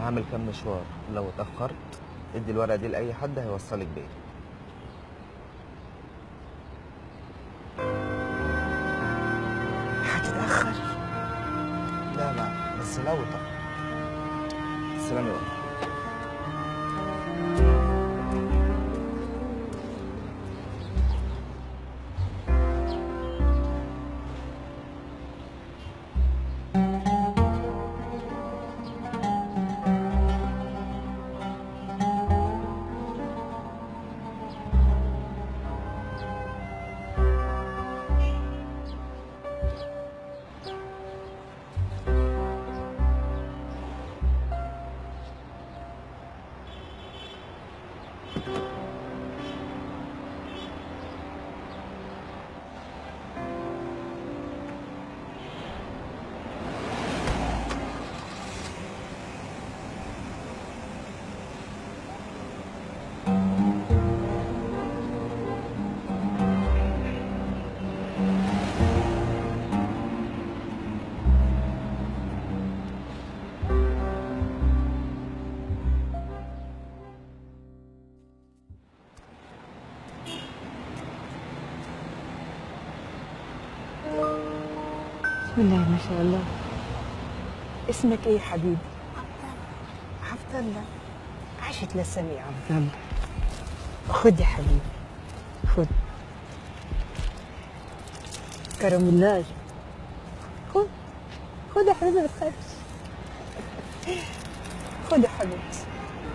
هعمل كام مشوار لو اتاخرت ادي الورقه دي لاي حد هيوصلك بيا هتتأخر لا لا بس لو اتاخرت السلام عليكم بسم الله ما شاء الله اسمك ايه حبيبي عبد الله عاشت لسمي عبد الله خد يا حبيبي خد كرم الله خد خد يا حبيبي ما تخافش خد يا حبيبتي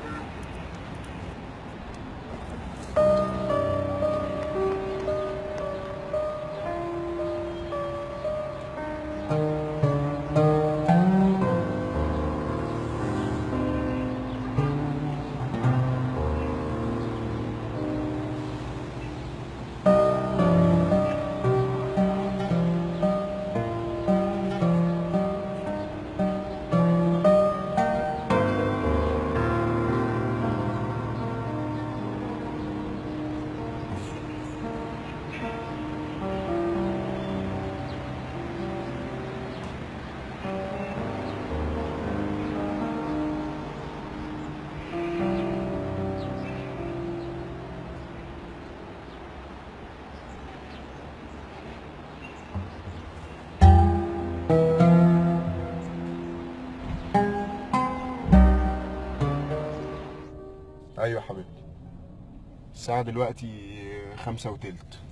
ايوه حبيبتي الساعة دلوقتي خمسة وتلت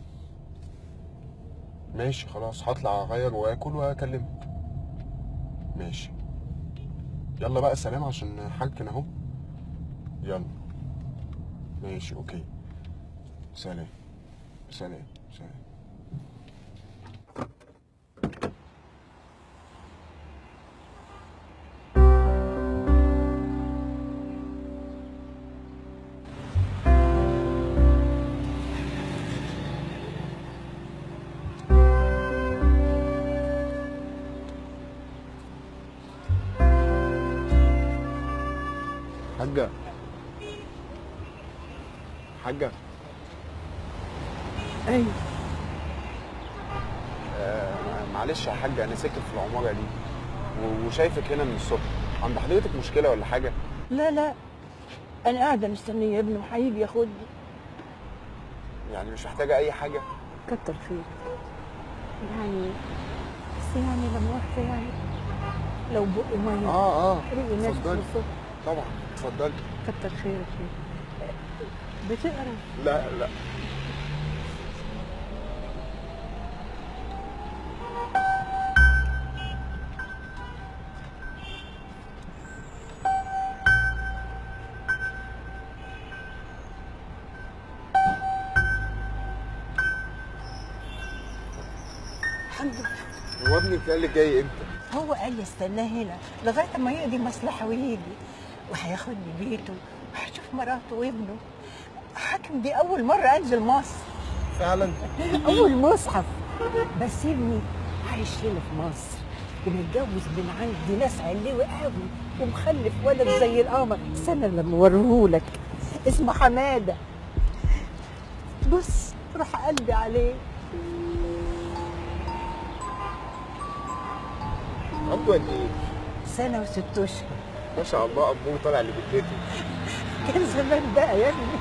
ماشي خلاص هطلع اغير واكل واكلمك ماشي يلا بقى سلام عشان حاجتنا اهو يلا ماشي اوكي سلام سلام سلام حاجة حاجة ايوه آه معلش يا حاجة أنا ساكن في العمارة دي و- وشايفك هنا من الصبح عند حضرتك مشكلة ولا حاجة؟ لا لا انا قاعده مستنيه ابنه هيجي ياخدني يعني مش محتاجة أي حاجة؟ كتر خير يعني بس يعني لما واحدة يعني لو بق ميه آه آه ريقي ناشف من اتفضلي الصبح طبعا اتفضلي كتر خيرك بتقرا لا لا الحمد لله هو ابنك قال لك جاي امتى؟ هو قال لي استناه هنا لغايه ما يقضي مصلحه ويجي وهياخدني بيته وهشوف مراته وابنه حاكم دي اول مره انزل مصر فعلا اول مصحف بس ابني عايش هنا في مصر ومتجوز من عندي ناس علوي قوي ومخلف ولد زي القمر استنى لما اوريهولك اسمه حماده بص راح قلبي عليه عنده قد ايه؟ سنه وست اشهر ما شاء الله ابوه طالع لجدته كان زمان بقى يا ابني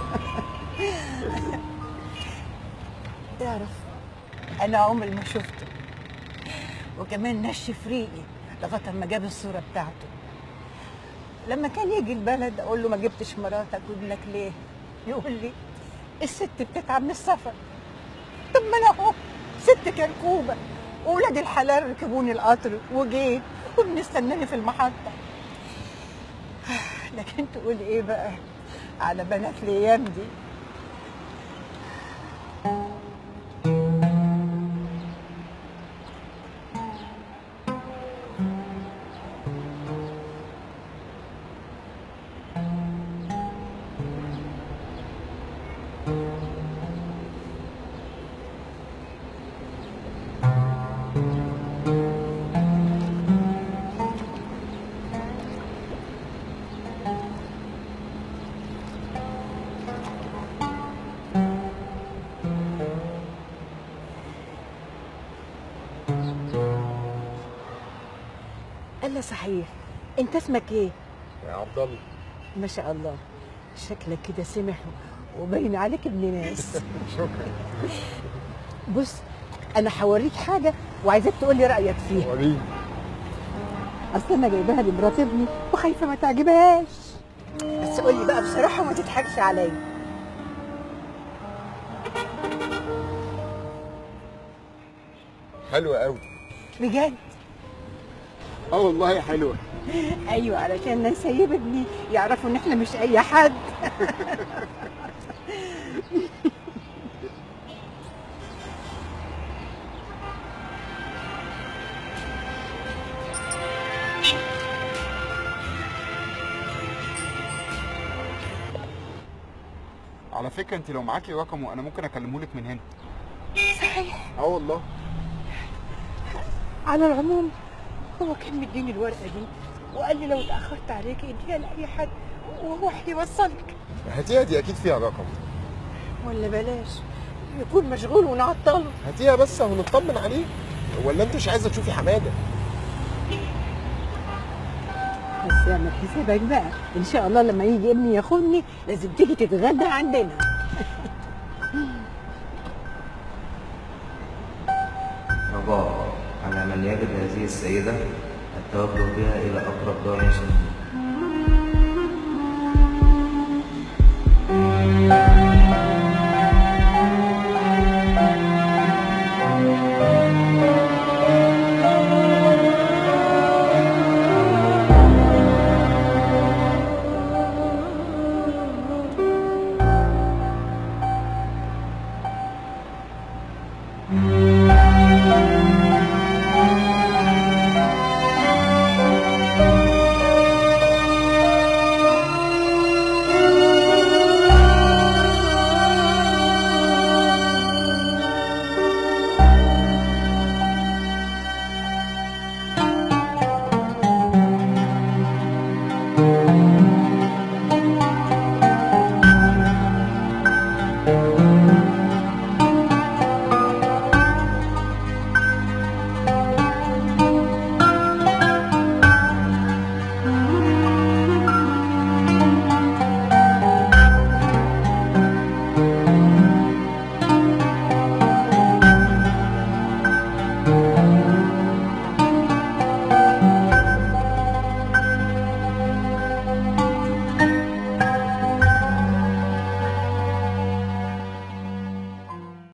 تعرف انا عمري ما شفته وكمان نشف ريقي لغايه ما جاب الصوره بتاعته لما كان يجي البلد اقول له ما جبتش مراتك وابنك ليه يقول لي الست بتتعب من السفر طب ما انا اهو ست كركوبه واولاد الحلال ركبوني القطر وجيت وبنستناني في المحطه لكن تقول ايه بقى على بنات الايام دي الا صحيح انت اسمك ايه يا عبد الله ما شاء الله شكلك كده سمح وباين عليك ابن ناس شكرا بص انا هوريك حاجه وعايزاك تقول لي رايك فيها وريني اصل انا جايباها لمرات ابني وخايفه ما تعجبهاش بس قول لي بقى بصراحه وما تضحكش عليا حلوه قوي بجد اه والله حلوه ايوه علشان نسيب ابني يعرفوا ان احنا مش اي حد على فكره انت لو معاكي رقمه انا ممكن اكلمه لك من هنا صحيح اه والله على العموم هو كان مديني الورقه دي وقال لي لو اتاخرت عليك اديها لاي حد وهو هيوصلك هاتيها دي اكيد فيها رقم ولا بلاش يكون مشغول ونعطله هاتيها بس ونطمن عليه ولا انت مش عايزه تشوفي حماده بس اعمل حسابك بقى ان شاء الله لما يجي ابني ياخدني لازم تيجي تتغدى عندنا رجاء على من يجد هذه السيدة التوجه بها إلى أقرب دار مسنين Thank